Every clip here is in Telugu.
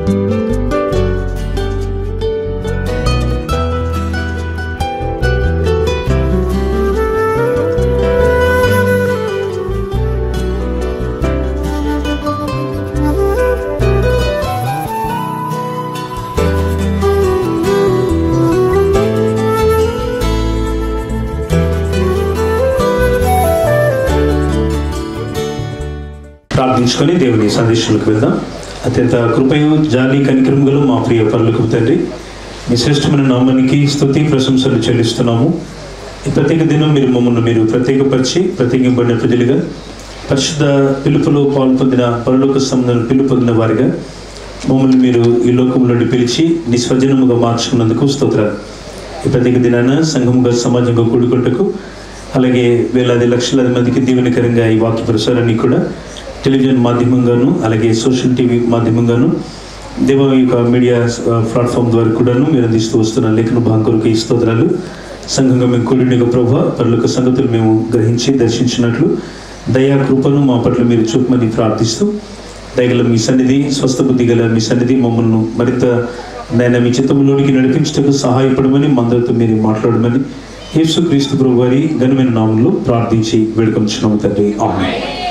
ప్రార్థించుకొని దేవుని సందేశాలకు వెళ్దాం అత్యంత కృపయు జాలి కనికరములు మా ప్రియ పనులకు తండ్రి మీ శ్రేష్టమైన నామానికి స్తుతి ప్రశంసలు చెల్లిస్తున్నాము ఈ ప్రత్యేక దినం మీరు మమ్మల్ని మీరు ప్రత్యేకపరిచి ప్రత్యేకింపడిన ప్రజలుగా పరిశుద్ధ పిలుపులో పాల్పొందిన పరలోక సంబంధం పిలుపు పొందిన వారిగా మమ్మల్ని మీరు ఈ లోకంలోని పిలిచి నిస్వజనముగా మార్చుకున్నందుకు స్తోత్రాలు ఈ ప్రత్యేక దినాన సంఘముగా సమాజంగా కూడుకుంటకు అలాగే వేలాది లక్షలాది మందికి దీవెనకరంగా ఈ వాక్య ప్రసారాన్ని కూడా టెలివిజన్ మాధ్యమంగాను అలాగే సోషల్ టీవీ మాధ్యమంగాను దేవ యొక్క మీడియా ఆ, ప్లాట్ఫామ్ ద్వారా కూడాను మీరు అందిస్తూ వస్తున్న లేఖన భాగంకు ఈ స్తోత్రాలు సంఘంగా మేము కూడిన ప్రభావ పనులకు సంగతులు మేము గ్రహించి దర్శించినట్లు దయా కృపను మా పట్ల మీరు చూపమని ప్రార్థిస్తూ దయగల మీ సన్నిధి స్వస్థ బుద్ధి గల మీ సన్నిధి మమ్మల్ని మరింత నేను మీ చిత్తంలోనికి నడిపించటకు సహాయపడమని మందరితో మీరు మాట్లాడమని యేసు క్రీస్తు ప్రభు వారి ఘనమైన నామంలో ప్రార్థించి వేడుకొంచున్నాము తండ్రి ఆమె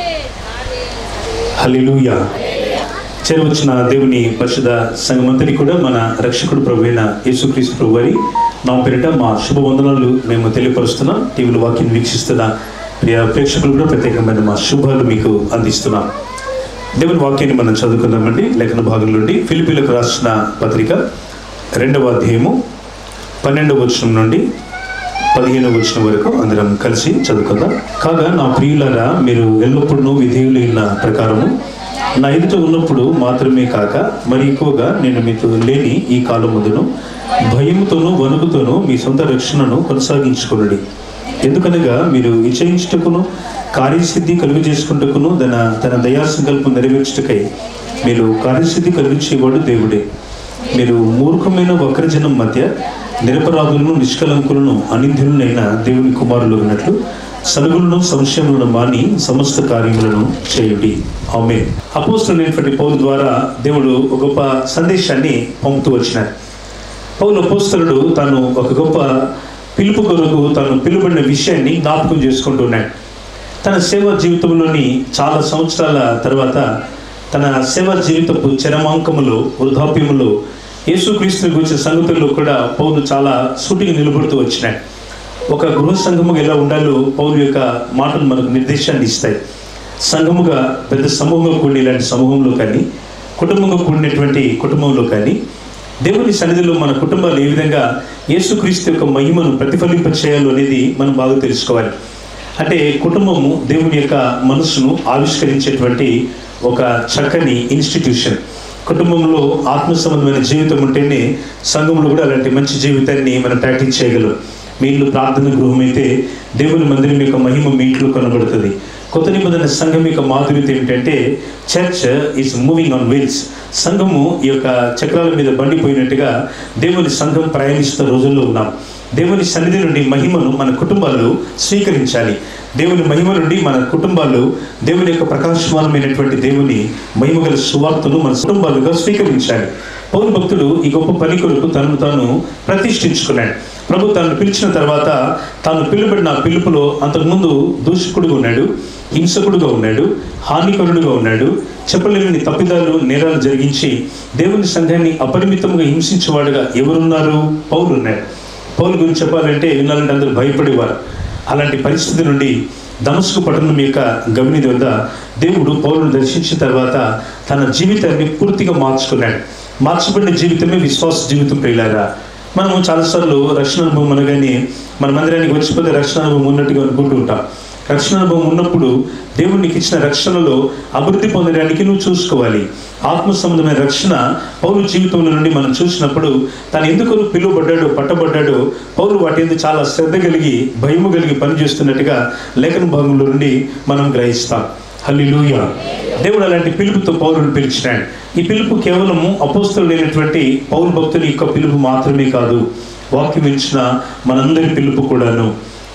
హల్లెలూయా చేరవచ్చిన దేవుని పరిశుద్ధ సంఘమంతని కూడా మన రక్షకుడు ప్రభు అయిన యేసుక్రీస్తు ప్రభు వారి నా పేరిట మా శుభవందనాలు మేము తెలియపరుస్తున్నాం టీవీలో వాక్యం వీక్షిస్తున్న ప్రియ ప్రేక్షకులు కూడా ప్రత్యేకమైన మా శుభాలు మీకు అందిస్తున్నాం దేవుని వాక్యాన్ని మనం చదువుకుందామండి లేఖన భాగం నుండి ఫిలిపిలకు రాసిన పత్రిక రెండవ అధ్యాయము పన్నెండవ వచనం నుండి పదిహేను వచ్చిన వరకు అందరం కలిసి చదువుకుందాం కాగా నా ప్రియులారా మీరు ఎల్లప్పుడూ విధేయులైన ప్రకారము నా ఎదుట ఉన్నప్పుడు మాత్రమే కాక మరి ఎక్కువగా నేను మీతో లేని ఈ కాలం ముందును భయముతోనూ వణుకుతోనూ మీ సొంత రక్షణను కొనసాగించుకునండి ఎందుకనగా మీరు విచయించుటకును కార్యసిద్ధి కలుగు చేసుకుంటకును తన తన దయా సంకల్పం నెరవేర్చుటకై మీరు కార్యసిద్ధి కలిగించేవాడు దేవుడే మీరు మూర్ఖమైన వక్రజనం మధ్య నిరపరాధులను నిష్కలంకులను అనింద్యులనైన దేవుని కుమారులు ఉన్నట్లు సలుగులను సంశయములను మాని సమస్త కార్యములను చేయుడి ఆమె అపోస్తులైనటువంటి పౌరు ద్వారా దేవుడు ఒక గొప్ప సందేశాన్ని పంపుతూ వచ్చినారు పౌలు అపోస్తలుడు తాను ఒక గొప్ప పిలుపు కొరకు తాను పిలువబడిన విషయాన్ని జ్ఞాపకం చేసుకుంటున్నాడు తన సేవ జీవితంలోని చాలా సంవత్సరాల తర్వాత తన సేవ జీవితపు చరమాంకములో వృద్ధాప్యములో యేసుక్రీస్తుని గురించిన సంగతుల్లో కూడా పౌలు చాలా సూటిగా నిలబడుతూ వచ్చినాడు ఒక గృహ సంఘముగా ఎలా ఉండాలో పౌలు యొక్క మాటలు మనకు నిర్దేశాన్ని ఇస్తాయి సంఘముగా పెద్ద సమూహంగా కూడిన ఇలాంటి సమూహంలో కానీ కుటుంబంగా కూడినటువంటి కుటుంబంలో కానీ దేవుని సన్నిధిలో మన కుటుంబాలు ఏ విధంగా యేసుక్రీస్తు యొక్క మహిమను ప్రతిఫలింప చేయాలో అనేది మనం బాగా తెలుసుకోవాలి అంటే కుటుంబము దేవుని యొక్క మనసును ఆవిష్కరించేటువంటి ఒక చక్కని ఇన్స్టిట్యూషన్ కుటుంబంలో ఆత్మ సంబంధమైన జీవితం ఉంటేనే సంఘంలో కూడా అలాంటి మంచి జీవితాన్ని మనం ప్రాక్టీస్ చేయగలం మీ ఇల్లు ప్రార్థన గృహం అయితే దేవుని మందిరం యొక్క మహిమ మీ ఇంట్లో కనబడుతుంది కొత్త నిబంధన సంఘం యొక్క మాధుర్యత ఏమిటంటే church is moving on wheels సంఘము ఈ యొక్క చక్రాల మీద బండిపోయినట్టుగా దేవుని సంఘం ప్రయాణిస్తున్న రోజుల్లో ఉన్నాం దేవుని సన్నిధి నుండి మహిమను మన కుటుంబాలు స్వీకరించాలి దేవుని మహిమ నుండి మన కుటుంబాలు దేవుని యొక్క ప్రకాశమానమైనటువంటి దేవుని మహిమగల సువార్తను మన కుటుంబాలుగా స్వీకరించాలి పౌరు భక్తుడు ఈ గొప్ప పని కొరకు తనను తాను ప్రతిష్ఠించుకున్నాడు ప్రభు తాను పిలిచిన తర్వాత తాను పిలుబడిన ఆ పిలుపులో అంతకుముందు దూషకుడుగా ఉన్నాడు హింసకుడుగా ఉన్నాడు హానికరుడుగా ఉన్నాడు చెప్పలేని తప్పిదాలు నేరాలు జరిగించి దేవుని సంఘాన్ని అపరిమితంగా హింసించేవాడుగా ఎవరున్నారు పౌలు ఉన్నాడు పౌలు గురించి చెప్పాలంటే వినాలంటే అందరూ భయపడేవారు అలాంటి పరిస్థితి నుండి దమస్కు పట్టణం యొక్క గమని వద్ద దేవుడు పౌరును దర్శించిన తర్వాత తన జీవితాన్ని పూర్తిగా మార్చుకున్నాడు మార్చబడిన జీవితమే విశ్వాస జీవితం ప్రియులారా మనము చాలాసార్లు రక్షణ అనుభవం అనగానే మన మందిరానికి వచ్చిపోతే రక్షణ అనుభవం ఉన్నట్టుగా అనుకుంటూ ఉంటాం రక్షణ అనుభవం ఉన్నప్పుడు దేవుడు నీకు ఇచ్చిన రక్షణలో అభివృద్ధి పొందడానికి నువ్వు చూసుకోవాలి ఆత్మ సంబంధమైన రక్షణ పౌరు జీవితంలో నుండి మనం చూసినప్పుడు తను ఎందుకు పిలువబడ్డాడో పట్టబడ్డాడో పౌరు వాటి ఎందుకు చాలా శ్రద్ధ కలిగి భయము కలిగి పనిచేస్తున్నట్టుగా లేఖన భాగంలో నుండి మనం గ్రహిస్తాం హల్లిలూయ దేవుడు అలాంటి పిలుపుతో పౌరుని పిలిచినాడు ఈ పిలుపు కేవలము అపోస్తులు లేనటువంటి పౌరు భక్తుల యొక్క పిలుపు మాత్రమే కాదు వాక్యం ఇచ్చిన మనందరి పిలుపు కూడాను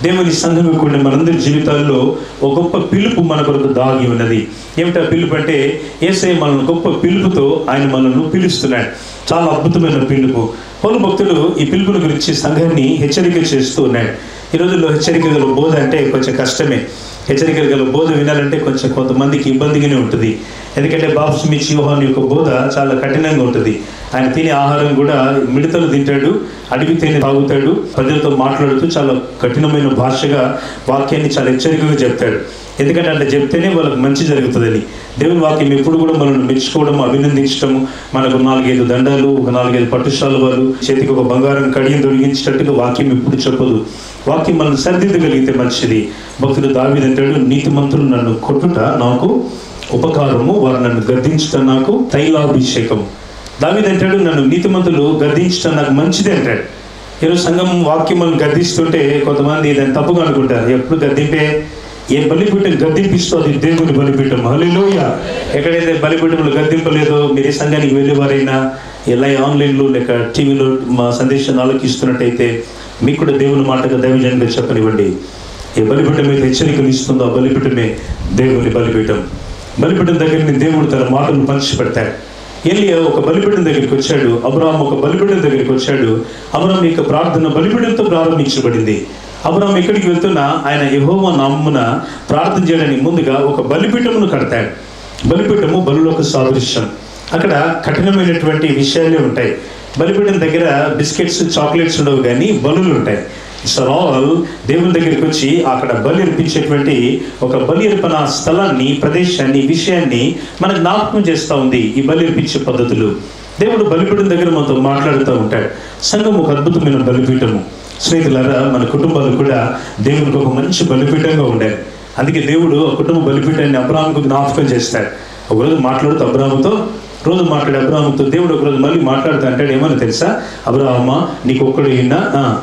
దేవుని సంఘంగా కూడిన మనందరి జీవితాల్లో ఒక గొప్ప పిలుపు మన కొరకు దాగి ఉన్నది ఏమిటా పిలుపు అంటే ఏసై మనల్ని గొప్ప పిలుపుతో ఆయన మనల్ని పిలుస్తున్నాడు చాలా అద్భుతమైన పిలుపు పలు భక్తులు ఈ పిలుపుల గురించి సంఘాన్ని హెచ్చరిక చేస్తూ ఉన్నాడు ఈ రోజుల్లో హెచ్చరిక గల బోధ అంటే కొంచెం కష్టమే హెచ్చరిక గల బోధ వినాలంటే కొంచెం కొంతమందికి ఇబ్బందిగానే ఉంటుంది ఎందుకంటే బాప్స్మిచ్ యోహాన్ యొక్క బోధ చాలా కఠినంగా ఉంటుంది ఆయన తినే ఆహారం కూడా మిడతలు తింటాడు అడవి తేనె తాగుతాడు ప్రజలతో మాట్లాడుతూ చాలా కఠినమైన భాషగా వాక్యాన్ని చాలా హెచ్చరికగా చెప్తాడు ఎందుకంటే అట్లా చెప్తేనే వాళ్ళకి మంచి జరుగుతుందని దేవుని వాక్యం ఎప్పుడు కూడా మనల్ని మెచ్చుకోవడం అభినందించడం మనకు నాలుగైదు దండాలు ఒక నాలుగైదు పట్టుశాలు వాళ్ళు చేతికి ఒక బంగారం కడియం తొలగించేటట్టుగా వాక్యం ఎప్పుడు చెప్పదు వాక్యం మనల్ని సరిదిద్దగలిగితే మంచిది భక్తుడు దావిదంటాడు నీతిమంతులు నన్ను కొట్టుట నాకు ఉపకారము వారు నన్ను గద్దించటం నాకు తైలాభిషేకం దావిదంటాడు నన్ను నీతిమంతులు గద్దించటం నాకు మంచిది అంటాడు ఈరోజు సంఘం వాక్యం మనం గద్దిస్తుంటే కొంతమంది దాన్ని తప్పుగా అనుకుంటారు ఎప్పుడు గద్దింపే ఏ బలిపీఠం గద్దింపిస్తూ అది దేవుని బలిపీఠం హలిలోయ ఎక్కడైతే బలిపీఠంలో గద్దింపలేదో మీరు ఏ సంఘానికి వెళ్ళేవారైనా ఎలా ఆన్లైన్లో లేక టీవీలో మా సందేశాన్ని ఆలోకిస్తున్నట్టయితే మీకు కూడా దేవుని మాటగా దైవజనంగా చెప్పనివ్వండి ఏ బలిపీఠం మీద హెచ్చరికలు ఇస్తుందో ఆ బలిపీఠమే దేవుని బలిపీఠం బలిపీఠం దగ్గర దేవుడు తన మాటలను పంచిపెడతాడు ఎలియా ఒక బలిపీఠం దగ్గరికి వచ్చాడు అబ్రాహం ఒక బలిపీఠం దగ్గరికి వచ్చాడు అబ్రాహం యొక్క ప్రార్థన బలిపీఠంతో ప్రారంభించబడింది అబ్రాహం ఎక్కడికి వెళ్తున్నా ఆయన యహోవ నామ్మున ప్రార్థన చేయడానికి ముందుగా ఒక బలిపీఠమును కడతాడు బలిపీఠము బలులకు సాదృశ్యం అక్కడ కఠినమైనటువంటి విషయాలే ఉంటాయి బలిపీఠం దగ్గర బిస్కెట్స్ చాక్లెట్స్ ఉండవు కానీ బలులు ఉంటాయి సో ఆల్ దేవుని దగ్గరికి వచ్చి అక్కడ బలి అర్పించేటువంటి ఒక బలి అర్పణ స్థలాన్ని ప్రదేశాన్ని విషయాన్ని మనకు జ్ఞాపకం చేస్తూ ఉంది ఈ బలి అర్పించే పద్ధతులు దేవుడు బలిపీఠం దగ్గర మనతో మాట్లాడుతూ ఉంటాడు సంఘం ఒక అద్భుతమైన బలిపీఠము స్నేహితులారా మన కుటుంబాలు కూడా దేవునికి ఒక మంచి బలిపీఠంగా ఉండాలి అందుకే దేవుడు ఆ కుటుంబ బలిపీఠాన్ని అబ్రాహంకు జ్ఞాపకం చేస్తాడు ఒకరోజు మాట్లాడుతూ అబ్రాహంతో రోజు మాట్లాడే అబ్రాహంతో దేవుడు ఒకరోజు మళ్ళీ మాట్లాడుతూ అంటాడు ఏమని తెలుసా అబ్రాహమ్మ నీకు ఒక్కడు అయినా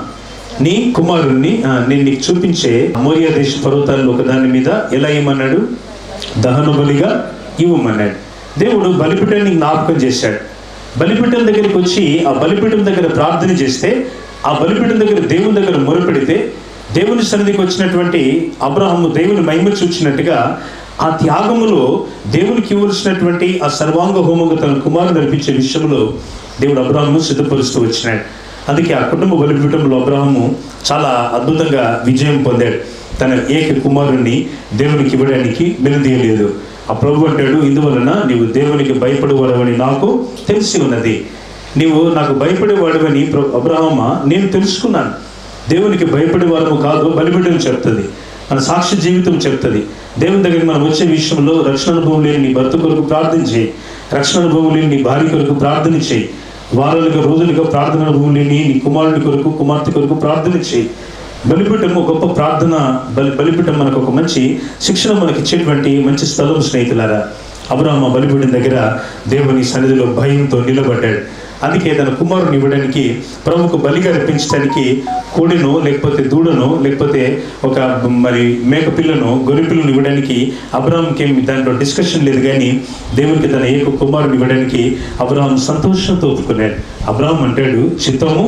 నీ కుమారుణ్ణి ఆ, నేను నీకు చూపించే మోరియా దేశ పర్వతాల్లో ఒక దాని మీద ఎలా ఇవ్వమన్నాడు దహన బలిగా ఇవ్వమన్నాడు దేవుడు బలిపీఠాన్ని జ్ఞాపకం చేశాడు బలిపీఠం దగ్గరికి వచ్చి ఆ బలిపీఠం దగ్గర ప్రార్థన చేస్తే ఆ బలిపీఠం దగ్గర దేవుని దగ్గర మొరపెడితే దేవుని సన్నిధికి వచ్చినటువంటి అబ్రహము దేవుని మహిమ చూచినట్టుగా ఆ త్యాగములో దేవునికి ఇవ్వాల్సినటువంటి ఆ సర్వాంగ హోమంగా తన కుమారుని నడిపించే విషయంలో దేవుడు అబ్రాహము సిద్ధపరుస్తూ వచ్చినాడు అందుకే ఆ కుటుంబ బలిపీఠంలో అబ్రాహము చాలా అద్భుతంగా విజయం పొందాడు తన ఏక కుమారుణ్ణి దేవునికి ఇవ్వడానికి వెనుదీయలేదు ఆ ప్రభు అంటాడు ఇందువలన నీవు దేవునికి భయపడేవాడవని నాకు తెలిసి ఉన్నది నీవు నాకు భయపడేవాడవని ప్రభు అబ్రాహమ్మ నేను తెలుసుకున్నాను దేవునికి భయపడేవారము కాదు బలిపీఠం చెప్తుంది మన సాక్షి జీవితం చెప్తుంది దేవుని దగ్గరికి మనం వచ్చే విషయంలో రక్షణ అనుభవం లేని నీ భర్త కొరకు ప్రార్థన చేయి రక్షణ అనుభవం లేని నీ భార్య కొరకు ప్రార్థన చేయి వారాలుగా రోజులుగా ప్రార్థన అనుభవం లేని నీ కుమారుడి కొరకు కుమార్తె కొరకు ప్రార్థన చేయి బలిపీఠం ఒక గొప్ప ప్రార్థన బలి బలిపీఠం మనకు ఒక మంచి శిక్షణ మనకి ఇచ్చేటువంటి మంచి స్థలం స్నేహితులారా అబ్రాహ్మ బలిపీఠం దగ్గర దేవుని సన్నిధిలో భయంతో నిలబడ్డాడు అందుకే తన కుమారుని ఇవ్వడానికి ప్రభుకు బలిగా అర్పించడానికి కోడిను లేకపోతే దూడను లేకపోతే ఒక మరి మేక పిల్లను గొర్రె పిల్లను ఇవ్వడానికి అబ్రాహంకి ఏమి దాంట్లో డిస్కషన్ లేదు కానీ దేవునికి తన ఏక కుమారుని ఇవ్వడానికి అబ్రాహం సంతోషంతో ఒప్పుకున్నాడు అబ్రాహం అంటాడు చిత్తము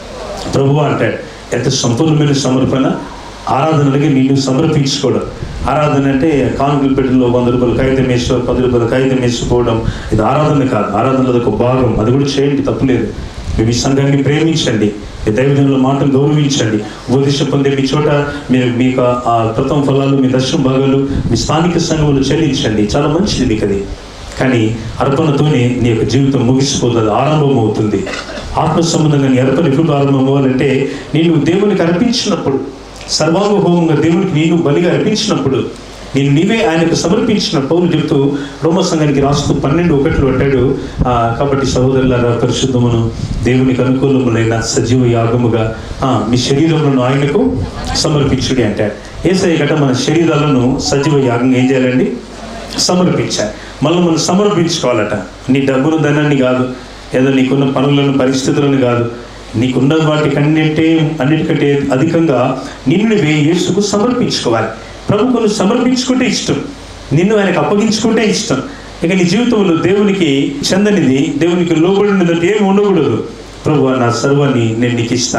ప్రభు అంటాడు ఎంత సంపూర్ణమైన సమర్పణ ఆరాధనలకి నిన్ను సమర్పించుకోవడం ఆరాధన అంటే కానుకల పెట్టెలో వంద రూపాయలు కాగితం వేసుకో పది రూపాయలు కాగితం వేసుకోవడం ఇది ఆరాధన కాదు ఆరాధనలో ఒక భాగం అది కూడా చేయండి తప్పులేదు మీ మీ సంఘాన్ని ప్రేమించండి మీ దైవజనుల మాటలు గౌరవించండి ఉపదేశం పొందే మీ చోట మీరు మీకు ఆ ప్రథమ ఫలాలు మీ దర్శన భాగాలు మీ స్థానిక సంఘములు చెల్లించండి చాలా మంచిది మీకు అది కానీ అర్పణతోనే నీ యొక్క జీవితం ముగిసిపోతుంది ఆరంభం అవుతుంది ఆత్మ సంబంధంగా నీ అర్పణ ఎప్పుడు ఆరంభం అవ్వాలంటే నేను దేవునికి అర్పించినప్పుడు సర్వాంగ హోమంగా దేవునికి నేను బలిగా అర్పించినప్పుడు నేను నీవే ఆయనకు సమర్పించిన పౌలు చెబుతూ రోమ సంఘానికి రాస్తూ పన్నెండు ఒకటిలో అంటాడు ఆ, కాబట్టి సహోదరులారా పరిశుద్ధమును దేవునికి అనుకూలములైన సజీవ యాగముగా ఆ, మీ శరీరములను ఆయనకు సమర్పించుడి అంటాడు ఏసయ్య గట మన శరీరాలను సజీవ యాగం ఏం చేయాలండి సమర్పించాలి మళ్ళీ మనం సమర్పించుకోవాలట నీ డబ్బును ధనాన్ని కాదు ఏదో నీకున్న పనులను పరిస్థితులను కాదు నీకున్న వాటికన్నింటే అన్నిటికంటే అధికంగా నిన్ను యేసుకు సమర్పించుకోవాలి ప్రభుకును సమర్పించుకుంటే ఇష్టం నిన్ను ఆయనకు అప్పగించుకుంటే ఇష్టం ఇక నీ జీవితంలో దేవునికి చెందనిది దేవునికి లోబడినదంటే ఏమి ఉండకూడదు ప్రభు నా సర్వాన్ని నేను నీకు ఇస్తాను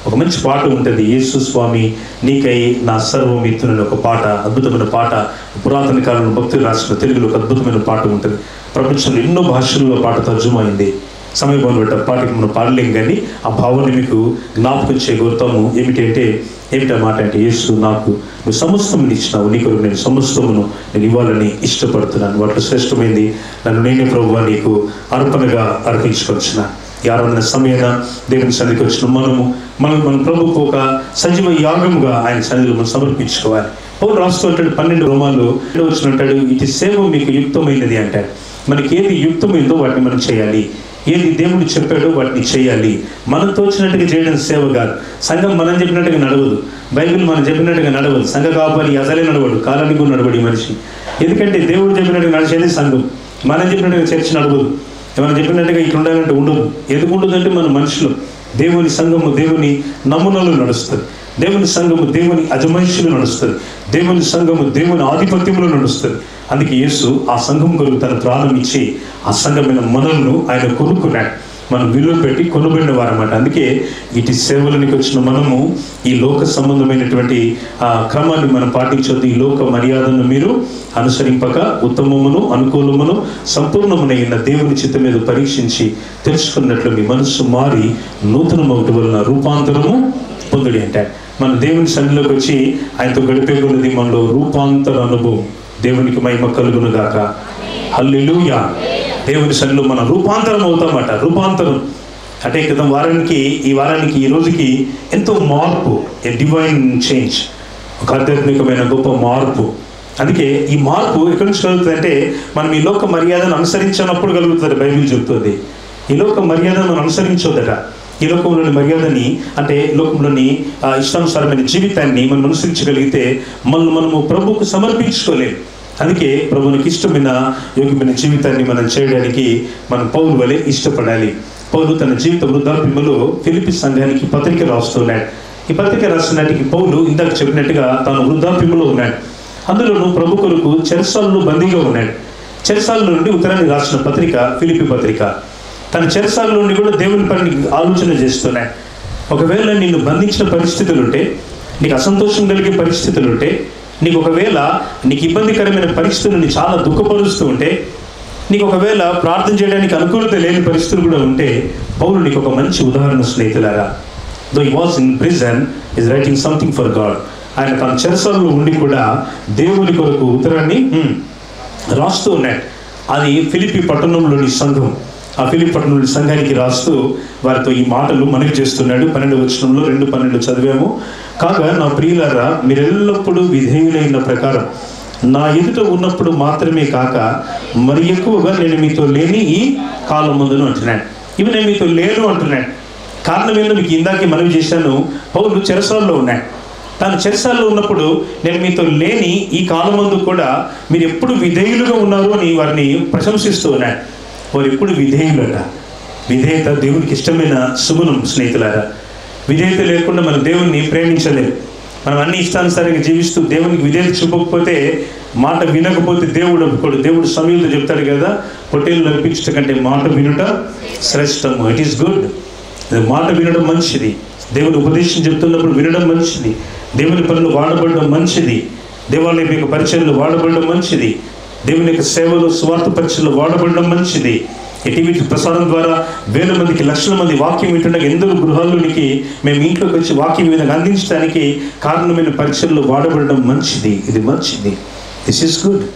ఒక మంచి పాట ఉంటుంది యేసు స్వామి నీకై నా సర్వం ఇత్తునని ఒక పాట అద్భుతమైన పాట పురాతన కాలంలో భక్తులు రాసిన తెలుగులో ఒక అద్భుతమైన పాట ఉంటుంది ప్రపంచంలో ఎన్నో భాషల్లో పాట తర్జుమైంది సమయభావం బట్టి ఆ పాటకి మనం పాడలేం కానీ ఆ భావాన్ని మీకు జ్ఞాపకం చేయగలుగుతాము ఏమిటంటే ఏమిటా మాట అంటే యేసు నాకు నువ్వు సమస్తముని ఇచ్చినావు నీ కొరకు నేను సమస్తమును నేను ఇవ్వాలని ఇష్టపడుతున్నాను వాటిలో శ్రేష్టమైంది నన్ను నేనే ప్రభువా నీకు అర్పణగా అర్పించుకొచ్చిన ఈ ఆరాధన సమయాన దేవుని సన్నిధికి వచ్చిన మనము మనం మన ప్రభుకు ఒక సజీవ యాగముగా ఆయన సన్నిధిలో మనం సమర్పించుకోవాలి పౌరు రాస్తూ అంటాడు పన్నెండు రోమాలు వచ్చిన అంటాడు ఇది సేవ మీకు యుక్తమైనది అంటాడు మనకి ఏది యుక్తమైందో వాటిని మనం చేయాలి ఏది దేవుడు చెప్పాడో వాటిని చేయాలి మనం తోచినట్టుగా చేయడం సేవ కాదు సంఘం మనం చెప్పినట్టుగా నడవదు బైబిల్ మనం చెప్పినట్టుగా నడవదు సంఘ కాపాలి అసలే నడవడు కాలానికి కూడా నడవడు ఈ మనిషి ఎందుకంటే దేవుడు చెప్పినట్టుగా నడిచేది సంఘం మనం చెప్పినట్టుగా చర్చ నడవదు ఏమైనా చెప్పినట్టుగా ఇట్లా ఉండాలంటే ఉండదు ఎందుకు ఉండదు అంటే మన మనుషులు దేవుని సంఘము దేవుని నమూనాలు నడుస్తుంది దేవుని సంఘము దేవుని అజమహిషులు నడుస్తుంది దేవుని సంఘము దేవుని ఆధిపత్యంలో నడుస్తుంది అందుకే యేసు ఆ సంఘం కొరకు తన ప్రాణం ఇచ్చి ఆ సంఘమైన మనల్ని ఆయన కొనుక్కున్నాడు మనం విలువ పెట్టి కొనుబడిన వారన్నమాట అందుకే ఇటు సేవలనికి వచ్చిన మనము ఈ లోక సంబంధమైనటువంటి ఆ క్రమాన్ని మనం పాటించొద్దు ఈ లోక మర్యాదను మీరు అనుసరింపక ఉత్తమమును అనుకూలమును సంపూర్ణమునైన దేవుని చిత్తం మీద పరీక్షించి తెలుసుకున్నట్లు మీ మనస్సు మారి నూతనమవుట వలన రూపాంతరము పొందుడి అంటాడు మన దేవుని సన్నిలోకి వచ్చి ఆయనతో గడిపే కొన్నది మనలో రూపాంతర అనుభవం దేవునికి మహిమ కలుగును గాక హల్లెలూయా దేవుని సన్నిలో మన రూపాంతరం అవుతామట రూపాంతరం అంటే క్రితం వారానికి ఈ వారానికి ఈ రోజుకి ఎంతో మార్పు ఏ డివైన్ చేంజ్ ఒక ఆధ్యాత్మికమైన గొప్ప మార్పు అందుకే ఈ మార్పు ఎక్కడి నుంచి కలుగుతుందంటే మనం ఈ లోక మర్యాదను అనుసరించినప్పుడు కలుగుతుంది బైబిల్ చెప్తుంది ఈ లోక మర్యాదను మనం అనుసరించొద్దట ఈ లోకంలోని మర్యాదని అంటే లోకంలోని ఆ, ఇష్టానుసారమైన జీవితాన్ని మనం అనుసరించగలిగితే మనల్ని మనము ప్రభువుకు సమర్పించుకోలేము అందుకే ప్రభువునికి ఇష్టమైన యోగ్యమైన జీవితాన్ని మనం చేయడానికి మనం పౌరు వలె ఇష్టపడాలి పౌరు తన జీవిత వృద్ధాప్యములో ఫిలిపి సంఘానికి పత్రిక రాస్తున్నాడు ఈ పత్రిక రాసినాటికి పౌలు ఇందాక చెప్పినట్టుగా తాను వృద్ధాప్యములో ఉన్నాడు అందులోనూ ప్రభు కొరకు చెరసాలలో బందీగా ఉన్నాడు చెరసాల నుండి ఉత్తరాన్ని రాసిన పత్రిక ఫిలిపి పత్రిక తన చెరసాల నుండి కూడా దేవుని పని ఆలోచన చేస్తున్నాడు ఒకవేళ నిన్ను బంధించిన పరిస్థితులు ఉంటే నీకు అసంతోషం కలిగే పరిస్థితులు ఉంటే నీకు ఒకవేళ నీకు ఇబ్బందికరమైన పరిస్థితులు నీ చాలా దుఃఖపరుస్తూ ఉంటే నీకు ఒకవేళ ప్రార్థన చేయడానికి అనుకూలత లేని పరిస్థితులు కూడా ఉంటే పౌలు నీకు ఒక మంచి ఉదాహరణ స్నేహితులారా though I was in prison is writing something for God ఆయన తన చెరసాలలో ఉండి కూడా దేవుని కొరకు ఉత్తరాన్ని హ్మ్, రాస్తూ ఉన్నాడు అది ఫిలిపి పట్టణంలోని సంఘం ఆ ఫిలిపి పట్టణంలోని సంఘానికి రాస్తూ వారితో ఈ మాటలు మనవి చేస్తున్నాడు పన్నెండు వచనంలో రెండు పన్నెండు చదివాము కాగా నా ప్రియులారా మీరెల్లప్పుడూ విధేయులైన ప్రకారం నా ఎదుట ఉన్నప్పుడు మాత్రమే కాక మరి ఎక్కువగా నేను మీతో లేని ఈ కాలం ముందును అంటున్నాడు ఇవి నేను మీతో లేను అంటున్నాడు కారణం ఏంటో మీకు ఇందాకే మనవి చేశాను పౌరులు చెరసాల్లో ఉన్నాడు తాను చెరసాల్లో ఉన్నప్పుడు నేను మీతో లేని ఈ కాలమందు కూడా మీరు ఎప్పుడు విధేయులుగా ఉన్నారు అని వారిని ప్రశంసిస్తూ ఉన్నాడు వారు ఎప్పుడు విధేయులట విధేయత దేవునికి ఇష్టమైన సుగుణం స్నేహితులారా విధేయత లేకుండా మనం దేవుణ్ణి ప్రేమించలేము మనం అన్ని ఇష్టానుసారంగా జీవిస్తూ దేవునికి విధేయత చూపకపోతే మాట వినకపోతే దేవుడు ఒప్పుకోడు దేవుడు సమయంలో చెప్తాడు కదా పొట్టేలు నడిపించట కంటే మాట వినుట శ్రేష్టము ఇట్ ఈస్ గుడ్ మాట వినడం మంచిది దేవుని ఉపదేశం చెప్తున్నప్పుడు వినడం మంచిది దేవుని పనులు వాడబడడం మంచిది దేవాలయం యొక్క పరిచయంలో వాడబడడం మంచిది దేవుని యొక్క సేవలో స్వార్థ పరిచయంలో వాడబడడం మంచిది ఈ టీవీ ప్రసారం ద్వారా వేల మందికి లక్షల మంది వాక్యం వింటుండగా ఎందరో గృహాల్లోనికి మేము ఇంట్లోకి వచ్చి వాక్యం మీద అందించడానికి కారణమైన పరీక్షల్లో వాడబడడం మంచిది ఇది మంచిది దిస్ ఇస్ గుడ్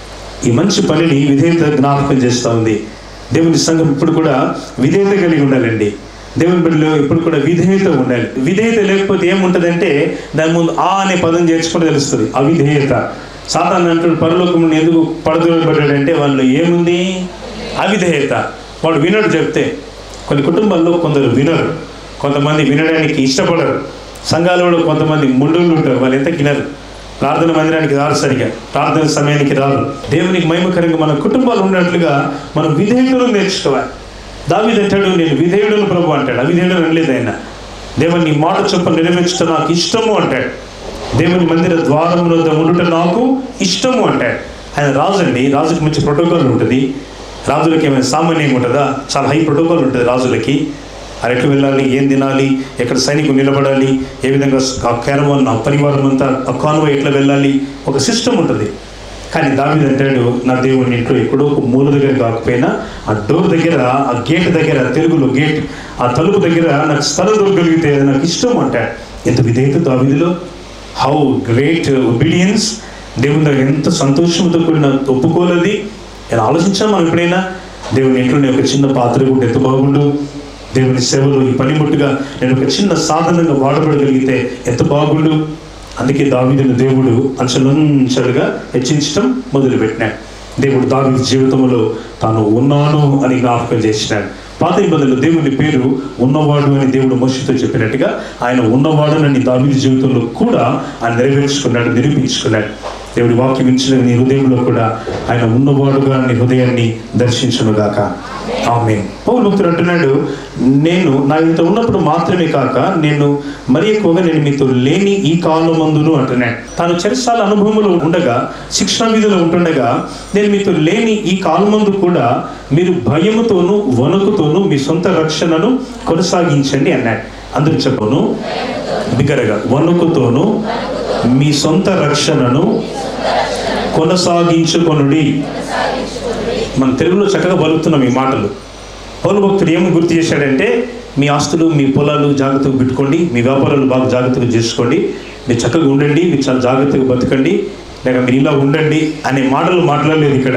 ఈ మంచి పనిని విధేయత జ్ఞాపకం చేస్తూ ఉంది దేవుని సంఘం ఇప్పుడు కూడా విధేయత కలిగి ఉండాలండి దేవుని బిడ్డలో ఇప్పుడు కూడా విధేయత ఉండాలి విధేయత లేకపోతే ఏముంటుందంటే దాని ముందు ఆ అనే పదం చేర్చుకుంటే తెలుస్తుంది అవిధేయత సాతాన్ అంటున్న పరలోకం నుండి ఎందుకు పడదోబడ్డాడంటే వాళ్ళు ఏముంది అవిధేయత వాడు వినడు చెప్తే కొన్ని కుటుంబాల్లో కొందరు వినరు కొంతమంది వినడానికి ఇష్టపడరు సంఘాలలో కొంతమంది ముండులు ఉంటారు వాళ్ళు ఎంత వినరు ప్రార్థన మందిరానికి రారు సరిగా ప్రార్థన సమయానికి రారు దేవునికి మహిమకరంగా మన కుటుంబాలు ఉన్నట్లుగా మనం విధేయులను నేర్చుకోవాలి దావిది అంటాడు నేను విధేయుడును ప్రభు అంటాడు అవిధేయుడు అనలేదు ఆయన దేవుని నీ మాట చొప్పున నెరవేర్చడం నాకు ఇష్టము అంటాడు దేవుని మందిర ద్వారం వద్ద ఉండుట నాకు ఇష్టము అంటాడు ఆయన రాజు అండి రాజుకి మంచి ప్రోటోకాల్ ఉంటుంది రాజులకి ఏమైనా సామాన్యంగా ఉంటుందా చాలా హై ప్రోటోకాల్ ఉంటుంది రాజులకి అది ఎట్లా వెళ్ళాలి ఏం తినాలి ఎక్కడ సైనికులు నిలబడాలి ఏ విధంగా ఆ క్యారవాన్ ఆ పరివారం అంతా ఆ కాన్వాయ్ ఎట్లా వెళ్ళాలి ఒక సిస్టమ్ ఉంటుంది కానీ దావిది అంటాడు నా దేవుని ఇంట్లో ఎక్కడో ఒక మూల దగ్గర కాకపోయినా ఆ డోర్ దగ్గర ఆ గేట్ దగ్గర తెలుగులో గేట్ ఆ తలుపు దగ్గర నాకు స్థలం దొరకగలిగితే అది నాకు ఇష్టం అంటాడు ఎంత విధేయత దావిదిలో హౌ గ్రేట్ ఒబీడియన్స్ దేవుని దగ్గర ఎంత సంతోషంతో కూడిన ఒప్పుకోలది నేను ఆలోచించాను మనం ఎప్పుడైనా దేవుని ఇంట్లోనే ఒక చిన్న పాత్ర కూడా ఎంత బాగుండు దేవుని సేవలో ఈ పనిముట్టుగా నేను ఒక చిన్న సాధనంగా వాడబడగలిగితే ఎంత బాగుండు అందుకే దావీదుని దేవుడు అంచెలంచెలుగా హెచ్చించడం మొదలుపెట్టినాడు దేవుడు దావీదు జీవితంలో తాను ఉన్నాను అని జ్ఞాపకం చేసినాడు పాత నిబంధనలో దేవుని పేరు ఉన్నవాడు అని దేవుడు మోషతో చెప్పినట్టుగా ఆయన ఉన్నవాడనని దావీదు జీవితంలో కూడా ఆయన నెరవేర్చుకున్నాడు నిరూపించుకున్నాడు దేవుడి వాక్యం ఇచ్చిన నీ హృదయంలో కూడా ఆయన ఉన్నవాడుగా నీ హృదయాన్ని దర్శించునుగాక ఆమె పౌరు భక్తుడు అంటున్నాడు నేను నా ఇంత ఉన్నప్పుడు మాత్రమే కాక నేను మరి ఎక్కువగా నేను మీతో లేని ఈ కాలమందును అంటున్నాడు తాను చెరసాల అనుభవంలో ఉండగా శిక్షణ విధిలో ఉంటుండగా నేను మీతో లేని ఈ కాలమందు కూడా మీరు భయముతోనూ వణుకుతోనూ మీ సొంత రక్షణను కొనసాగించండి అన్నాడు అందరూ చెప్పను బిగ్గరగా వణుకుతోనూ మీ సొంత రక్షణను కొనసాగించుకొనుడి మన తెలుగులో చక్కగా పలుకుతున్నాం ఈ మాటలు పౌరు భక్తుడు ఏమి గుర్తు చేశాడంటే మీ ఆస్తులు మీ పొలాలు జాగ్రత్తగా పెట్టుకోండి మీ వ్యాపారాలు బాగా జాగ్రత్తగా చేసుకోండి మీరు చక్కగా ఉండండి మీరు చాలా జాగ్రత్తగా బతకండి లేక మీరు ఇలా ఉండండి అనే మాటలు మాట్లాడలేదు ఇక్కడ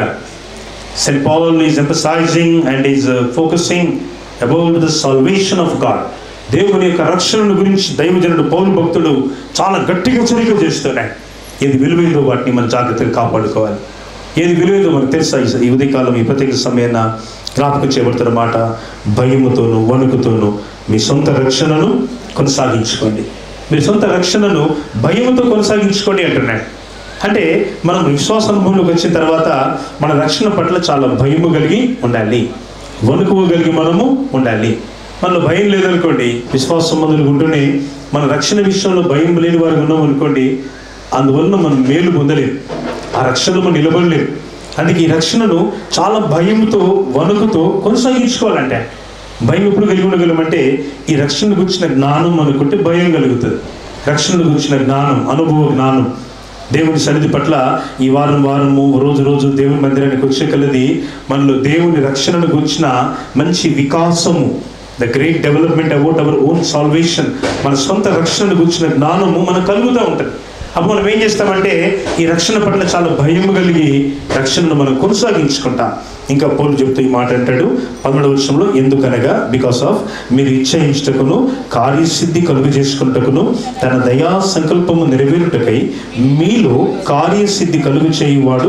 saint Paul is emphasising and is focusing about the salvation of God దేవుని యొక్క రక్షణను గురించి దైవజనుడు పౌరు భక్తుడు చాలా గట్టిగా చరిక చేస్తున్నాడు ఏది విలువైందో వాటిని మనం జాగ్రత్తగా కాపాడుకోవాలి ఏది విలువైందో మనకు తెలుసా ఈ- ఈ ఉదయకాలం ఈ ప్రత్యేక సమయాన జ్ఞాపకం చేయబడుతున్న మాట భయముతోను వణుకుతోను మీ సొంత రక్షణను కొనసాగించుకోండి మీ సొంత రక్షణను భయముతో కొనసాగించుకోండి అంటున్నాడు అంటే మనం విశ్వాస అనుభవంలోకి వచ్చిన తర్వాత మన రక్షణ పట్ల చాలా భయము కలిగి ఉండాలి వణుకు కలిగి మనము ఉండాలి మనలో భయం లేదనుకోండి విశ్వాస సంబంధులు ఉంటూనే మన రక్షణ విషయంలో భయం లేని వారు ఉన్నాం అనుకోండి అందువలన మనం మేలు పొందలేం ఆ రక్షణలో మనం నిలబడలేం అందుకే ఈ రక్షణను చాలా భయంతో వణుకుతో కొనసాగించుకోవాలంటే భయం ఎప్పుడు కలిగి ఉండగలమంటే ఈ రక్షణ గురించిన జ్ఞానం అనుకుంటే భయం కలుగుతుంది రక్షణ గురించిన జ్ఞానం అనుభవ జ్ఞానం దేవుని సన్నిధి పట్ల ఈ వారం వారము రోజు రోజు దేవుని మందిరానికి వచ్చే కలది మనలో దేవుని రక్షణను గురించిన మంచి వికాసము the great development about our own salvation మన సొంత రక్షణను గురించిన జ్ఞానము మనకు కలుగుతూ ఉంటుంది అప్పుడు మనం ఏం చేస్తామంటే ఈ రక్షణ పట్ల చాలా భయం కలిగి రక్షణను మనం కొనసాగించుకుంటాం ఇంకా పౌలు చెప్తూ ఈ మాట అంటాడు పదమూడవ వర్షంలో ఎందుకనగా బికాస్ ఆఫ్ మీరు ఇచ్చయించుటకును కార్యసిద్ధి కలుగు చేసుకుంటకును తన దయా సంకల్పము నెరవేరుటకై మీలో కార్యసిద్ధి కలుగు చేయువాడు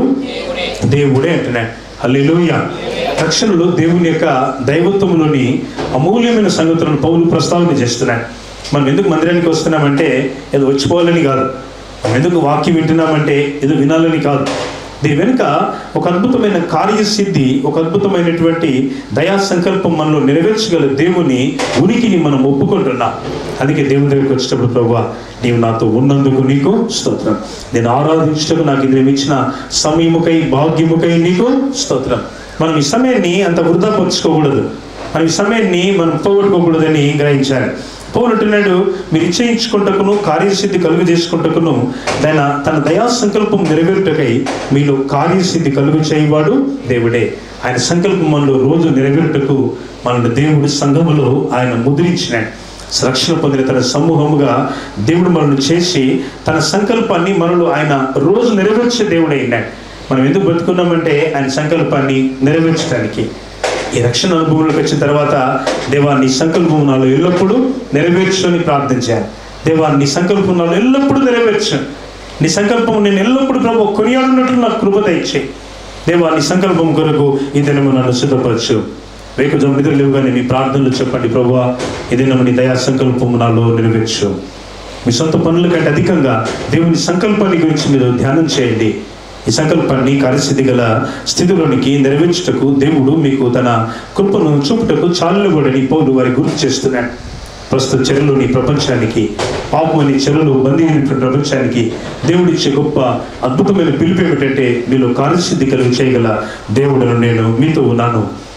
దేవుడే అంటున్నాడు హల్లెలూయా రక్షణలో దేవుని యొక్క దైవత్వంలోని అమూల్యమైన సంగతులను పౌలు ప్రస్తావన చేస్తున్నాడు మనం ఎందుకు మందిరానికి వస్తున్నామంటే ఏదో వచ్చిపోవాలని కాదు మనం ఎందుకు వాక్యం వింటున్నామంటే ఏదో వినాలని కాదు దీని వెనుక ఒక అద్భుతమైన కార్యసిద్ధి ఒక అద్భుతమైనటువంటి దయా సంకల్పం మనలో నెరవేర్చగల దేవుని ఉనికిని మనం ఒప్పుకుంటున్నాం అందుకే దేవుని దగ్గరికి వచ్చేటప్పుడు ప్రభు నీవు నాతో ఉన్నందుకు నీకు స్తోత్రం నేను ఆరాధించటకు నాకు ఇది ఇచ్చిన సమయముకై భాగ్యముకై నీకు స్తోత్రం మనం ఈ సమయాన్ని అంత వృధా పరుచుకోకూడదు మనం ఈ సమయాన్ని మనం పోగొట్టుకోకూడదని గ్రహించాలి పౌలు అంటున్నాడు మీరు ఇచ్చయించుకుంటకును కార్యసిద్ధి కలుగు చేసుకుంటకును తన తన దయా సంకల్పం నెరవేరుటకై మీలో కార్యసిద్ధి కలుగు చేయవాడు దేవుడే ఆయన సంకల్పం మనలో రోజు నెరవేరుటకు మనల్ని దేవుడి సంఘములో ఆయన ముద్రించినాడు రక్షణ పొందిన తన సమూహముగా దేవుడు మనల్ని చేసి తన సంకల్పాన్ని మనలో ఆయన రోజు నెరవేర్చే దేవుడే అయినాడు మనం ఎందుకు బతుకున్నామంటే ఆయన సంకల్పాన్ని నెరవేర్చడానికి ఈ రక్షణ అనుభవంలోకి వచ్చిన తర్వాత దేవా నీ సంకల్పం నాలో ఎల్లప్పుడూ నెరవేర్చుని ప్రార్థించాను దేవా నీ సంకల్పం నాలో ఎల్లప్పుడూ నెరవేర్చు నీ సంకల్పం నేను ఎల్లప్పుడూ ప్రభు కొనియాడున్నట్లు నాకు కృప ఇచ్చే దేవా నీ సంకల్పం కొరకు ఈ దినము నన్ను సిద్ధపరచు రేపు నిద్ర లేవుగానే మీ ప్రార్థనలు చెప్పండి ప్రభు ఈ దినము నీ దయా సంకల్పం నాలో నెరవేర్చు మీ సొంత పనుల కంటే అధికంగా దేవుని సంకల్పాన్ని గురించి మీరు ధ్యానం చేయండి ఈ సంకల్పాన్ని కార్యసిద్ధి గల స్థితిలోనికి నెరవేర్చుటకు దేవుడు మీకు తన కృపను చూపుటకు చాలుబడని పౌలు వారి గుర్తు చేస్తున్నాడు ప్రస్తుత చెరలోని ప్రపంచానికి పాపమని చెరలు బందీ అయినటువంటి ప్రపంచానికి దేవుడిచ్చే గొప్ప అద్భుతమైన పిలుపు ఏమిటంటే మీలో కార్యసిద్ధి కలిగి చేయగల దేవుడను నేను మీతో ఉన్నాను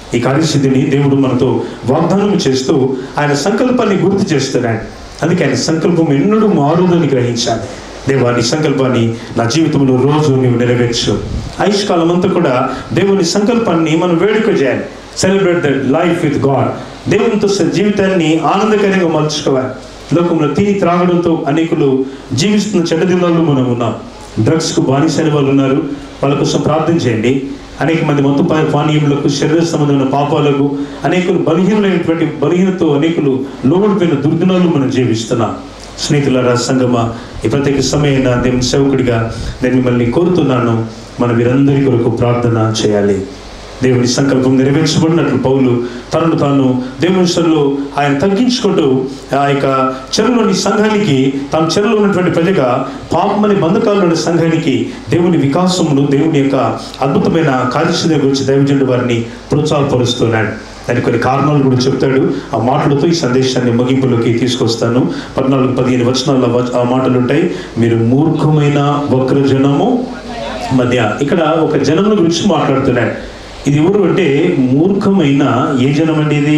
ఈ కార్యసిద్ధిని దేవుడు మనతో వాగ్దానం చేస్తూ ఆయన సంకల్పాన్ని గుర్తు చేస్తున్నాడు అందుకే ఆయన సంకల్పం ఎన్నడూ మారుదని గ్రహించాలి దేవా నీ సంకల్పాన్ని నా జీవితంలో రోజు నీవు నెరవేర్చు ఆయుష్కాలం అంతా కూడా దేవుని సంకల్పాన్ని మనం వేడుక చేయాలి celebrate the life with God దేవునితో స- జీవితాన్ని ఆనందకరంగా మలుచుకోవాలి లోకంలో తిని త్రాగడంతో అనేకులు జీవిస్తున్న చెడ్డ దినాల్లో మనం ఉన్నాం డ్రగ్స్కు బానిసైన వాళ్ళు ఉన్నారు వాళ్ళ కోసం ప్రార్థన చేయండి అనేక మంది మత్తు పా- పానీయములకు శరీర సంబంధమైన పాపాలకు అనేకులు బలహీనమైనటువంటి బలహీనతో అనేకులు లోబడిపోయిన దుర్దినాలు మనం జీవిస్తున్నాం స్నేహితుల సంగమ ఈ ప్రత్యేక సమయమైన దేవుని సేవకుడిగా నేను మిమ్మల్ని కోరుతున్నాను మన వీరందరి కొరకు ప్రార్థన చేయాలి దేవుని సంకల్పం నెరవేర్చబడినట్లు పౌలు తనను తాను దేవుని సరిలో ఆయన తగ్గించుకుంటూ ఆ యొక్క చెరలోని సంఘానికి తాను చెరలో ఉన్నటువంటి ప్రజగా పాపమని బంధకాల్లో ఉన్న సంఘానికి దేవుని వికాసమును దేవుని యొక్క అద్భుతమైన కార్యసిద్ధి గురించి దైవజనుడు వారిని ప్రోత్సాహపరుస్తున్నాడు దానికి కొన్ని కారణాలు కూడా చెప్తాడు ఆ మాటలతో ఈ సందేశాన్ని ముగింపులోకి తీసుకొస్తాను పద్నాలుగు పదిహేను వచనాల వచ- ఆ మాటలు ఉంటాయి మీరు మూర్ఖమైన వక్రజనము మధ్య ఇక్కడ ఒక జనం గురించి మాట్లాడుతున్నాడు ఇది ఎవరు అంటే మూర్ఖమైన ఏ జనం అంటే ఇది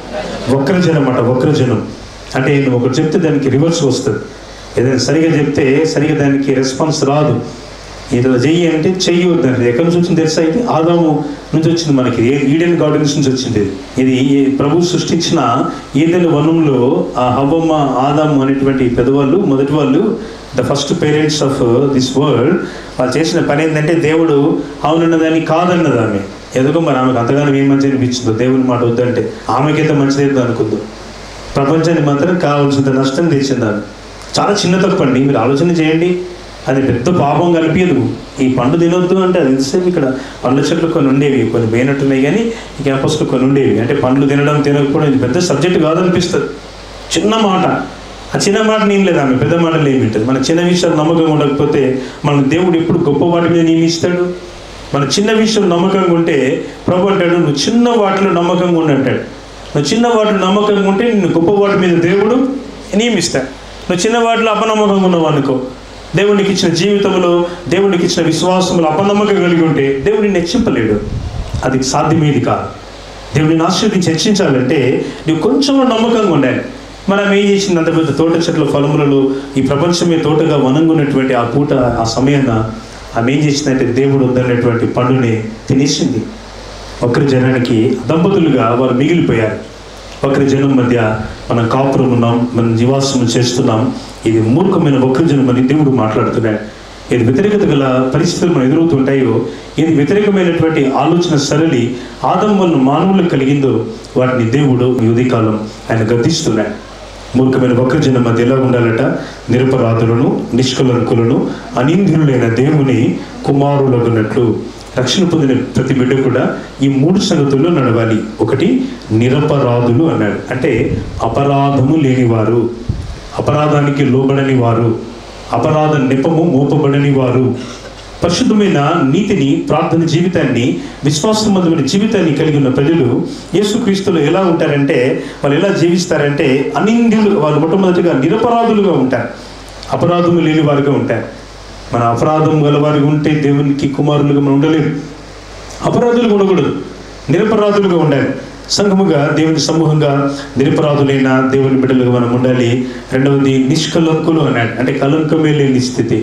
వక్రజనం అట వక్రజనం అంటే నువ్వు ఒకటి చెప్తే దానికి రివర్స్ వస్తుంది ఏదైనా సరిగా చెప్తే సరిగా దానికి రెస్పాన్స్ రాదు ఇట్లా చెయ్యి అంటే చెయ్యి వద్దండి ఎక్కడి నుంచి వచ్చింది తెలుసా ఇది ఆదాము నుంచి వచ్చింది మనకి ఏ- ఈడెన్ గార్డెన్స్ నుంచి వచ్చింది ఇది ఇది ప్రభు సృష్టించిన ఈడెన్ వనంలో ఆ హవ్వమ్మ ఆదాము అనేటువంటి పెద్దవాళ్ళు మొదటి వాళ్ళు the first parents of this world వాళ్ళు చేసిన పని ఏంటంటే దేవుడు అవునన్నదాన్ని కాదన్నది ఆమె ఎందుకో మరి ఆమెకు అంతగానో ఏం మంచి అనిపించిందో దేవుని మాట వద్దంటే ఆమెకైతే మంచిదేదో అనుకుందో ప్రపంచానికి మాత్రం కావాల్సినంత నష్టం తెచ్చింది ఆమె చాలా చిన్న తప్పు అండి మీరు ఆలోచన చేయండి అది పెద్ద పాపం కనిపించదు ఈ పండు తినొద్దు అంటే అది ఎంతసేపు ఇక్కడ పండ్ల చెట్లు కొన్ని ఉండేవి కొన్ని పోయినట్టున్నాయి కానీ ఈ క్యాంపస్లో కొన్ని ఉండేవి అంటే పండ్లు తినడం తినకపోవడం ఇది పెద్ద సబ్జెక్ట్ కాదనిపిస్తుంది చిన్న మాట ఆ చిన్న మాట నేను లేదు ఆమె పెద్ద మాటలు ఏమి ఉంటుంది మన చిన్న విషయాలు నమ్మకంగా ఉండకపోతే మన దేవుడు ఎప్పుడు గొప్ప వాటి మీద నియమిస్తాడు మన చిన్న విషయం నమ్మకంగా ఉంటే ప్రభు అంటాడు నువ్వు చిన్న వాటిలో నమ్మకంగా ఉండి అంటాడు నువ్వు చిన్న వాటిలో నమ్మకంగా ఉంటే నిన్ను గొప్ప వాటి మీద దేవుడు నియమిస్తాడు నువ్వు చిన్న వాటిలో అపనమ్మకంగా ఉన్నావు అనుకో దేవునికి ఇచ్చిన జీవితంలో దేవునికి ఇచ్చిన విశ్వాసంలో అపనమ్మకం కలిగి ఉంటే దేవుడిని హెచ్చింపలేడు అది సాధ్యమేది కాదు దేవుడిని ఆశీర్వదించి హెచ్చించాలంటే నువ్వు కొంచెం నమ్మకంగా ఉండాలి మనం ఏం చేసింది అంత పెద్ద తోట చెట్ల ఫలములలో ఈ ప్రపంచమే తోటగా వనంగున్నటువంటి ఆ పూట ఆ సమయాన ఆమె ఏం చేసిందంటే దేవుడు వద్దన్నటువంటి పండుని తినేసింది ఒకరి జనానికి దంపతులుగా వారు మిగిలిపోయారు ఒకరి జనం మధ్య మనం కాపురం ఉన్నాం మనం నివాసం చేస్తున్నాం ఇది మూర్ఖమైన ఒకరి జనం అని దేవుడు మాట్లాడుతున్నాడు ఏది వ్యతిరేకత గల పరిస్థితులు మనం ఎదురవుతుంటాయో ఏది వ్యతిరేకమైనటువంటి ఆలోచన సరళి ఆదం వల్ల మానవులకు కలిగిందో వాటిని దేవుడు ఈ ఉదయకాలం ఆయన గద్దిస్తున్నాడు మూర్ఖమైన వక్రజనం మధ్య ఎలా ఉండాలట నిరపరాధులను నిష్కలంకులను అనింద్యులైన దేవుని కుమారులగున్నట్లు రక్షణ పొందిన ప్రతి బిడ్డ కూడా ఈ మూడు సంగతుల్లో నడవాలి ఒకటి నిరపరాధులు అన్నాడు అంటే అపరాధము లేనివారు అపరాధానికి లోబడని వారు అపరాధ నెపము మోపబడని వారు పరిశుద్ధమైన నీతిని ప్రార్థన జీవితాన్ని విశ్వాసవంతమైన జీవితాన్ని కలిగి ఉన్న ప్రజలు యేసుక్రీస్తులో ఎలా ఉంటారంటే వాళ్ళు ఎలా జీవిస్తారంటే అనింద్యులు వాళ్ళు మొట్టమొదటిగా నిరపరాధులుగా ఉంటారు అపరాధము లేని వారుగా ఉంటారు మన అపరాధం గలవారిగా ఉంటే దేవునికి కుమారులుగా మనం ఉండలేము అపరాధులుగా ఉండకూడదు నిరపరాధులుగా ఉండాలి సంఘముగా దేవుని సమూహంగా నిరపరాధులైన దేవుని బిడ్డలుగా మనం ఉండాలి రెండవది నిష్కలంకులు అన్నాడు అంటే కలంకమే లేని స్థితి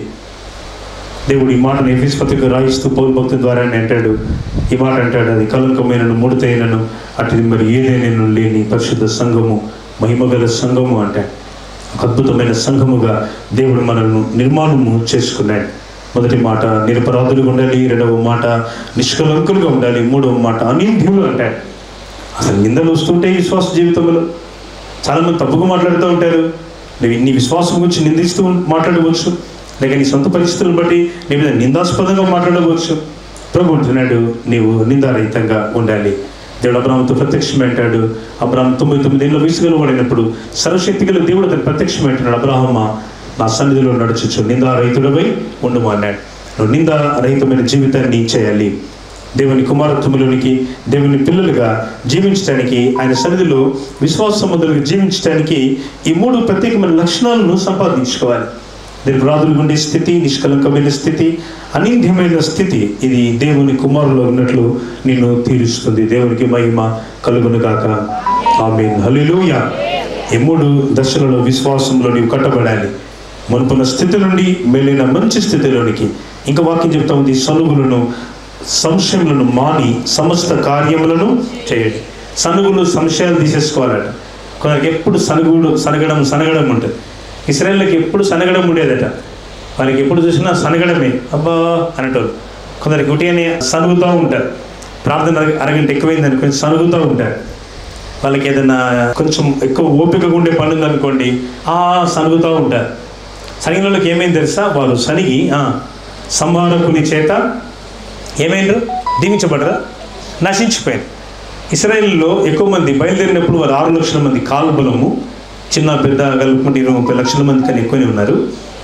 దేవుడు ఈ మాటను ఎఫీస్ పత్రిక రాయిస్తూ పౌరు భక్తుల ద్వారా అంటాడు ఈ మాట అంటాడు అది కలంకమైనను ముడతైనను అటుది మరి ఏదైనా లేని పరిశుద్ధ సంఘము మహిమగల సంఘము అంటాడు ఒక అద్భుతమైన సంఘముగా దేవుడు మనల్ని నిర్మాణము చేసుకున్నాడు మొదటి మాట నిరపరాధులుగా ఉండాలి రెండవ మాట నిష్కలంకులుగా ఉండాలి మూడవ మాట అనింద్యులు అంటాడు అసలు నిందలు వస్తుంటాయి విశ్వాస జీవితంలో చాలామంది తప్పుగా మాట్లాడుతూ ఉంటారు నువ్వు నీ విశ్వాసం గురించి నిందిస్తూ మాట్లాడవచ్చు లేక నీ సొంత పరిస్థితులను బట్టి నీ మీద నిందాస్పదంగా మాట్లాడవచ్చు ప్రభు అంటున్నాడు నీవు నిందారహితంగా ఉండాలి దేవుడు అబ్రాహంతో ప్రత్యక్షమంటాడు అబ్రాహం తొమ్మిది తొమ్మిది ఏళ్ళ వయసులో పడినప్పుడు సర్వశక్తి గల దేవుడు అతను ప్రత్యక్షమంటున్నాడు అబ్రాహమ్మ నా సన్నిధిలో నడుచు నిందారహితుడవై ఉండుము అన్నాడు నువ్వు నిందారహితమైన జీవితాన్ని చేయాలి దేవుని కుమారత్వములోనికి దేవుని పిల్లలుగా జీవించడానికి ఆయన సన్నిధిలో విశ్వాస సంబంధాలుగా జీవించడానికి ఈ మూడు ప్రత్యేకమైన లక్షణాలను సంపాదించుకోవాలి నిరపరాధులు ఉండే స్థితి నిష్కలంకమైన స్థితి అనింద్యమైన స్థితి ఇది దేవుని కుమారులో ఉన్నట్లు నిన్ను తీరుస్తుంది దేవునికి మహిమ కలుగును గాక ఆమె హల్లెలూయా ఈ మూడు దశలలో విశ్వాసంలో నీవు కట్టబడాలి మునుపున్న స్థితి నుండి మేలైన మంచి స్థితిలోనికి ఇంకా వాక్యం చెప్తా ఉంది సనుగులను సంశయములను మాని సమస్త కార్యములను చేయండి సనుగులు సంశయాలు తీసేసుకోవాలట కొందరికి ఎప్పుడు సనుగుడు సనగడం సనగడం ఉంటుంది ఇస్రాయల్కి ఎప్పుడు సనగడం ఉండేదట వారికి ఎప్పుడు చూసినా సనగడమే అబ్బా అనేటోళ్ళు కొందరికి ఒకటి అని సనుగుతూ ఉంటారు ప్రార్థన అరగ- అరగంట ఎక్కువైంది అనుకోని సనుగుతూ ఉంటారు వాళ్ళకి ఏదైనా కొంచెం ఎక్కువ ఓపికగా ఉండే పని ఉందనుకోండి ఆ సనుగుతూ ఉంటారు సనిగిన వాళ్ళకి ఏమైంది తెలుసా వాళ్ళు సనిగి ఆ, సంహారకుని చేత ఏమైండ్రు దీవించబడరా నశించిపోయారు ఇస్రాయేల్లో ఎక్కువ మంది బయలుదేరినప్పుడు వారు ఆరు లక్షల మంది కాల్బలము చిన్న పెద్ద కలుపుకుంటే ఇరవై ముప్పై లక్షల మంది కన్నా ఎక్కువనే ఉన్నారు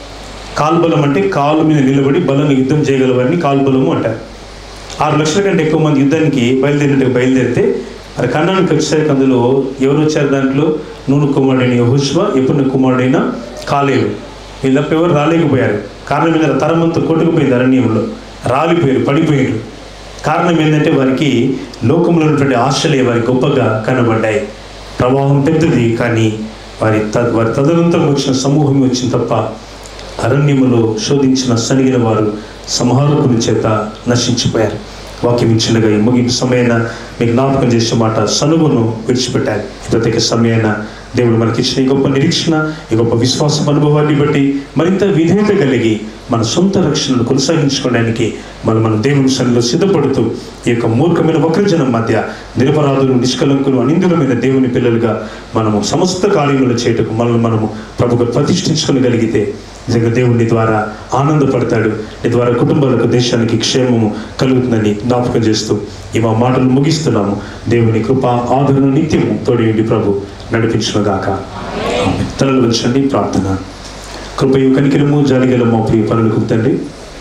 కాల్బలం అంటే కాలు మీద నిలబడి బలంగా యుద్ధం చేయగల వారిని కాల్బలము అంటారు ఆరు లక్షల కంటే ఎక్కువ మంది యుద్ధానికి బయలుదేరినట్టు బయలుదేరితే మరి కన్నానికి వచ్చేసరికి అందులో ఎవరు వచ్చారు దాంట్లో నూనె కుమారుడైన యహోష్వ ఎప్పుడు కుమారుడైన కాలేవు వీళ్ళు తప్ప ఎవరు రాలేకపోయారు కారణం ఏంటంటే తరమంతా కొట్టుకుపోయింది అరణ్యంలో రాలిపోయారు పడిపోయారు కారణం ఏంటంటే వారికి లోకంలో ఉన్నటువంటి ఆశలే వారి గొప్పగా కనబడ్డాయి ప్రవాహం పెద్దది కానీ వారి త వారి తదనంతరం వచ్చిన సమూహం వచ్చింది తప్ప అరణ్యములో శోధించిన సనిగిన వారు సంహారకుని చేత నశించిపోయారు వాక్యం ఇచ్చినగా ఈ ముగింపు సమయాన మీకు జ్ఞాపకం చేసే మాట సనుగును విడిచిపెట్టాలి ఈ ప్రత్యేక సమయాన దేవుడు మనకిచ్చిన ఈ గొప్ప నిరీక్షణ ఈ గొప్ప విశ్వాసం అనుభవాన్ని బట్టి మరింత విధేయత కలిగి మన సొంత రక్షణను కొనసాగించుకోవడానికి మనం మన దేవుని సన్నిలో సిద్ధపడుతూ ఈ యొక్క మూర్ఖమైన వక్రజనం మధ్య నిరపరాధులు నిష్కలంకులు అనిందులమైన దేవుని పిల్లలుగా మనము సమస్త కార్యములు చేయటకు మనల్ని మనము ప్రభుకు ప్రతిష్ఠించుకోగలిగితే నిజంగా దేవుని ద్వారా ఆనందపడతాడు నీ ద్వారా కుటుంబాలకు దేశానికి క్షేమము కలుగుతుందని జ్ఞాపకం చేస్తూ ఈ మా మాటలు ముగిస్తున్నాము దేవుని కృప ఆదరణ నిత్యము తోడి ప్రభు నడిపించునుగాక ఆమేన్. తలలు వచ్చండి ప్రార్థన కృపయు కనికరము జాలిగల మా ప్రియ పనులకు తండ్రి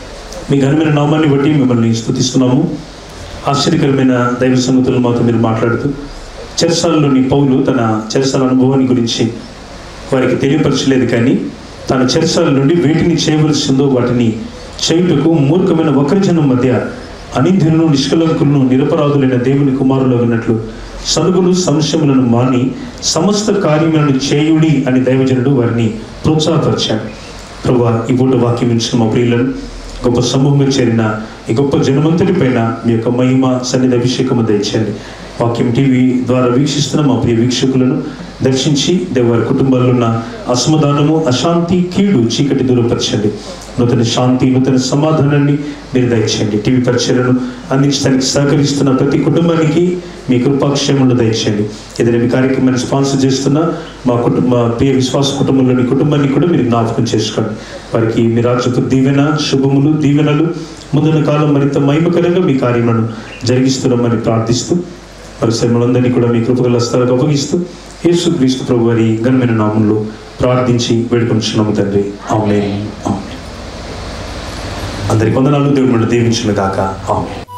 మీ ఘనమైన నామాన్ని బట్టి మిమ్మల్ని స్తుతిస్తున్నాము ఆశ్చర్యకరమైన దైవ సంగతులు మాతో మీరు మాట్లాడుతూ చెరసాలలోని పౌలు తన చెరసాల అనుభవాన్ని గురించి వారికి తెలియపరచలేదు కానీ తన చెరసాల నుండి వేటిని చేయవలసిందో వాటిని చేయుటకు మూర్ఖమైన వక్రజనం మధ్య అనింద్యులను నిష్కలంకులను నిరపరాధులైన దేవుని కుమారులు అన్నట్లు సనుగులు సంశయములను మాని సమస్త కార్యములను చేయుడి అని దైవజనుడు వారిని ప్రోత్సాహపరిచాడు ప్రభా ఈ పూట వాక్యం ఇచ్చిన మా ప్రియులను గొప్ప సమూహంగా చేరిన ఈ గొప్ప జనమంతటి పైన మీ యొక్క మహిమ సన్నిధి అభిషేకము దయచేయండి వాక్యం టీవీ ద్వారా వీక్షిస్తున్న మా ప్రియ వీక్షకులను దర్శించి దేవారి కుటుంబాల్లో ఉన్న అసమాధానము అశాంతి కీడు చీకటి దూరపరచండి నూతన శాంతి నూతన సమాధానాన్ని మీరు దయచేయండి టీవీ పరిచయలను అందించడానికి సహకరిస్తున్న ప్రతి కుటుంబానికి మీ కృపాక్షేమంలో దయచేయండి ఏదైనా మీ కార్యక్రమాన్ని స్పాన్సర్ చేస్తున్న మా కుటుంబ ప్రియ విశ్వాస కుటుంబంలోని కుటుంబాన్ని కూడా మీరు జ్ఞాపకం చేసుకోండి వారికి మీ రాజుకు దీవెన శుభములు దీవెనలు ముందున్న కాలం మరింత మహిమకరంగా మీ కార్యములను జరిగిస్తున్నామని ప్రార్థిస్తూ పరిశ్రమలందరినీ మనందరినీ కూడా మీ కృపగల హస్తాలకు అప్పగిస్తూ యేసు క్రీస్తు ప్రభు వారి ఘనమైన నామంలో ప్రార్థించి వేడుకొంచున్నాము తండ్రి ఆమె అందరికి వందనాలు దేవుడు దీవించిన కాక ఆమె